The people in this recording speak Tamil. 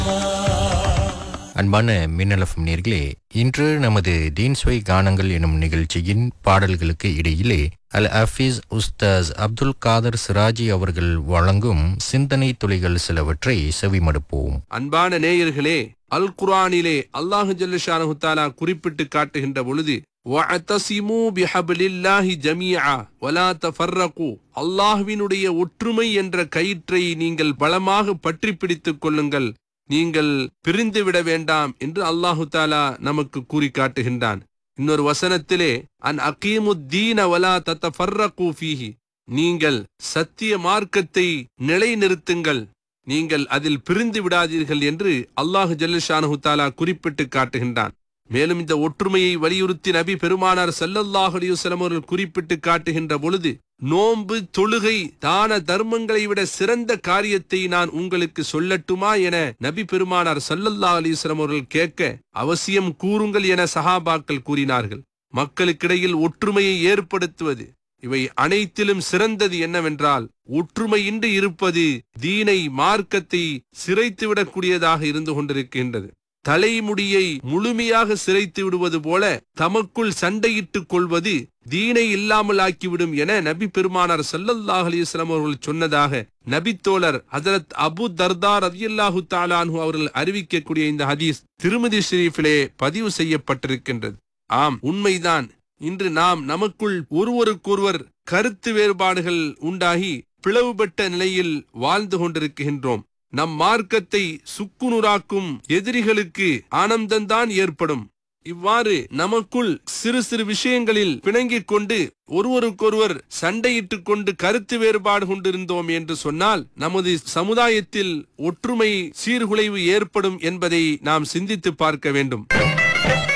அன்பான மின்னலஃபம் நேர்களே இன்று நமது தீன்ஸ்வை கானங்கள் எனும் நிகழ்ச்சியின் பாடல்களுக்கு இடையிலே அல் ஹஃபீஸ் உஸ்தாஸ் அப்துல் காதர் சிராஜி அவர்கள் வழங்கும் சிந்தனை துளிகள் சிலவற்றை செவிமடுப்போம் அன்பான நேயர்களே அல் குர்ஆனிலே அல்லாஹு ஜல்லஷானஹு தஆலா குறிப்பிட்டு காட்டுகின்ற பொழுது வஅத்தஸிமூ பிஹப்லில்லாஹி ஜமீஆ வலா தஃபர்ரகு அல்லாஹ்வினுடைய ஒற்றுமை என்ற கயிற்றை நீங்கள் பலமாக பற்றி பிடித்துக் கொள்ளுங்கள் நீங்கள் பிரிந்து விட வேண்டாம் என்று அல்லாஹு தாலா நமக்கு கூறி காட்டுகின்றான் இன்னொரு வசனத்திலே அன் அகீமுத்தீன வலா தத்தஃபர்ரகு ஃபீஹி நீங்கள் சத்திய மார்க்கத்தை நிலைநிறுத்துங்கள் நீங்கள் அதில் பிரிந்து விடாதீர்கள் என்று அல்லாஹு ஜல்லுஷானஹு தாலா குறிப்பிட்டு காட்டுகின்றான் மேலும் இந்த ஒற்றுமையை வலியுறுத்தி நபி பெருமானார் ஸல்லல்லாஹு அலைஹி வஸல்லம் அவர்கள் குறிப்பிட்டு காட்டுகின்ற பொழுது நோன்பு தொழுகை தான தர்மங்களை விட சிறந்த காரியத்தை நான் உங்களுக்கு சொல்லட்டுமா என நபி பெருமானார் ஸல்லல்லாஹு அலைஹி வஸல்லம் அவர்கள் கேட்க அவசியம் கூறுங்கள் என சஹாபாக்கள் கூறினார்கள் மக்களுக்கிடையில் ஒற்றுமையை ஏற்படுத்துவது இவை அனைத்திலும் சிறந்தது என்னவென்றால் ஒற்றுமையின்றி இருப்பது தீனை மார்க்கத்தை சிரைத்து விடக்கூடியதாக இருந்து கொண்டிருக்கின்றது தலைமுடியை முழுமையாக சிரைத்து விடுவது போல தமக்குள் சண்டையிட்டுக் கொள்வது தீனை இல்லாமல் ஆக்கிவிடும் என நபி பெருமானார் ஸல்லல்லாஹு அலைஹி வஸல்லம் அவர்கள் சொன்னதாக நபித்தோழர் ஹஜரத் அபு தர்தார் ரலியல்லாஹு தஆலாஹு அவர்கள் அறிவிக்கக்கூடிய இந்த ஹதீஸ் திருமதி ஷெரீஃபிலே பதிவு செய்யப்பட்டிருக்கின்றது ஆம் உண்மைதான் இன்று நாம் நமக்குள் ஒருவருக்கொருவர் கருத்து வேறுபாடுகள் உண்டாகி பிளவுபட்ட நிலையில் வாழ்ந்து கொண்டிருக்கின்றோம் நம் மார்க்கத்தை சுக்குநூறாக்கும் எதிரிகளுக்கு ஆனந்தம்தான் ஏற்படும் இவ்வாறு நமக்குள் சிறு சிறு விஷயங்களில் பிணங்கிக் கொண்டு ஒருவருக்கொருவர் சண்டையிட்டுக் கொண்டு கருத்து வேறுபாடு கொண்டிருந்தோம் என்று சொன்னால் நமது சமுதாயத்தில் ஒற்றுமை சீர்குலைவு ஏற்படும் என்பதை நாம் சிந்தித்து பார்க்க வேண்டும்